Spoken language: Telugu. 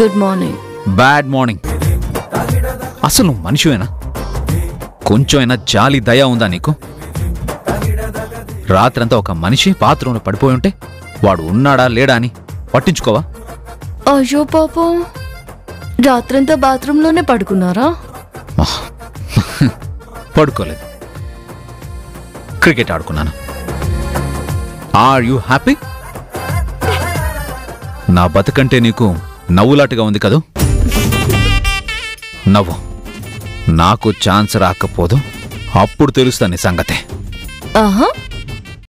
గుడ్ మార్నింగ్ బ్యాడ్ మార్నింగ్ అసలు నువ్వు మనిషివేనా కొంచెమైనా జాలి దయ ఉందా నీకు రాత్రంతా ఒక మనిషి బాత్రూంలో పడిపోయి ఉంటే వాడు ఉన్నాడా లేడా అని పట్టించుకోవా అయ్యో పాపం రాత్రంతా బాత్రూంలోనే పడుకున్నారా పడుకోలేదు క్రికెట్ ఆడుకున్నాను ఆర్ యు హ్యాపీ నా బతుకంటే నీకు నవ్వులాటగా ఉంది కదూ నవ్వు నాకు ఛాన్స్ రాకపోదు అప్పుడు తెలుస్తా నీ సంగతే ఆహా